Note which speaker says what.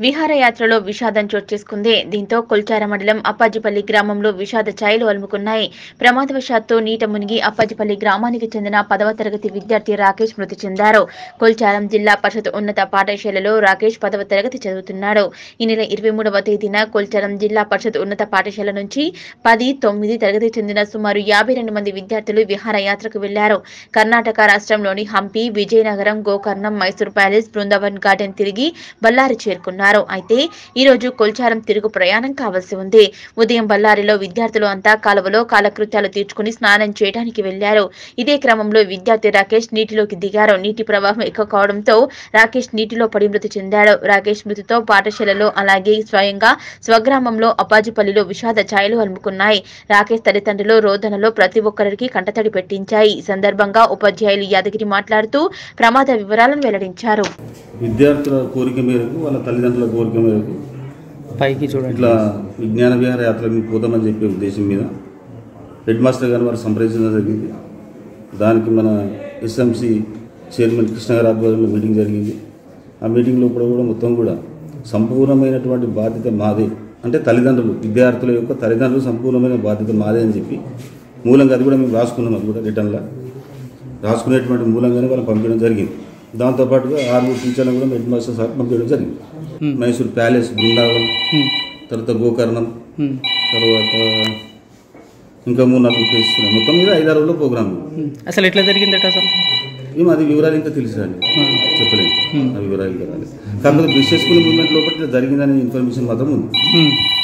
Speaker 1: విహారయాత్రలో విషాదం చోటు చేసుకుంది దీంతో కొల్చార మండలం అప్పాజిపల్లి గ్రామంలో విషాద ఛాయలు అలుముకున్నాయి ప్రమాదవశాత్తు నీట మునిగి అప్పాజిపల్లి గ్రామానికి చెందిన పదవ తరగతి విద్యార్థి రాకేష్ మృతి చెందారు కొల్చారం జిల్లా పరిషత్ ఉన్నత పాఠశాలలో రాకేష్ పదవ తరగతి చదువుతున్నాడు ఈ నెల ఇరవై మూడవ తేదీన కొల్చారం జిల్లా పరిషత్ ఉన్నత పాఠశాల నుంచి పది తొమ్మిది తరగతి చెందిన సుమారు యాభై రెండు మంది విద్యార్థులు విహారయాత్రకు వెళ్లారు కర్ణాటక రాష్ట్రంలోని హంపి విజయనగరం గోకర్ణం మైసూర్ ప్యాలెస్ బృందావన్ గార్డెన్ తిరిగి బళ్ళారి చేరుకున్నారు అయితే ఈ రోజు కొల్చారం తిరుగు ప్రయాణం కావాల్సి ఉంది ఉదయం బళ్ళారిలో విద్యార్థులు అంతా కాలువలో కాలకృత్యాలు తీర్చుకుని స్నానం చేయడానికి వెళ్లారు ఇదే క్రమంలో విద్యార్థి రాకేష్ నీటిలోకి దిగారు నీటి ప్రవాహం ఎక్కువ కావడంతో రాకేష్ నీటిలో పడి మృతి చెందాడు రాకేష్ మృతితో పాఠశాలలో అలాగే స్వయంగా స్వగ్రామంలో అప్పాజిపల్లిలో విషాద ఛాయలు అలుముకున్నాయి రాకేష్ తల్లిదండ్రులు రోదనలో ప్రతి ఒక్కరికి కంటతడి పెట్టించాయి ఈ సందర్భంగా ఉపాధ్యాయులు యాదగిరి మాట్లాడుతూ ప్రమాద వివరాలను వెల్లడించారు
Speaker 2: విద్యార్థుల కోరిక మేరకు వాళ్ళ తల్లిదండ్రుల కోరిక మేరకు
Speaker 3: పైకి చూడండి
Speaker 2: ఇట్లా విజ్ఞాన విహార యాత్రకు పోతామని చెప్పే ఉద్దేశం మీద హెడ్ మాస్టర్ గారిని వారు సంప్రదించడం జరిగింది దానికి మన ఎస్ఎంసి చైర్మన్ కృష్ణ గారి ఆధ్వర్యంలో మీటింగ్ జరిగింది ఆ మీటింగ్లో కూడా కూడా మొత్తం కూడా సంపూర్ణమైనటువంటి బాధ్యత మాదే అంటే తల్లిదండ్రులు విద్యార్థుల యొక్క తల్లిదండ్రులు సంపూర్ణమైన బాధ్యత మాదే అని చెప్పి మూలంగా అది కూడా మేము రాసుకున్నాం అది కూడా రిటర్న్లో రాసుకునేటువంటి మూలంగానే వాళ్ళని పంపించడం జరిగింది దాంతోపాటుగా ఆరుగురు టీచర్లను కూడా హెడ్ మాస్టర్ సార్ పంపించడం జరిగింది మైసూర్ ప్యాలెస్ బృందావన్
Speaker 3: హ్మ్.
Speaker 2: తర్వాత గోకర్ణం
Speaker 3: హ్మ్.
Speaker 2: తర్వాత ఇంకా మూడు నాలుగు ప్లేసెస్ ఉన్నాయి మొత్తం మీద ఐదారు రోజుల ప్రోగ్రామ్
Speaker 3: హ్మ్. అసలు ఎట్లా జరిగిందట అసలు
Speaker 2: ఏమో అది వివరాలు ఇంకా తెలిసిరండి చెప్పలేదు ఆ వివరాలు ఇంకా రాలేదు కాకపోతే బిజినెస్ స్కూల్ మూవ్మెంట్ లోపల ఇట్లా జరిగిందనే ఇన్ఫర్మేషన్ మాత్రం ఉంది
Speaker 3: హ్మ్.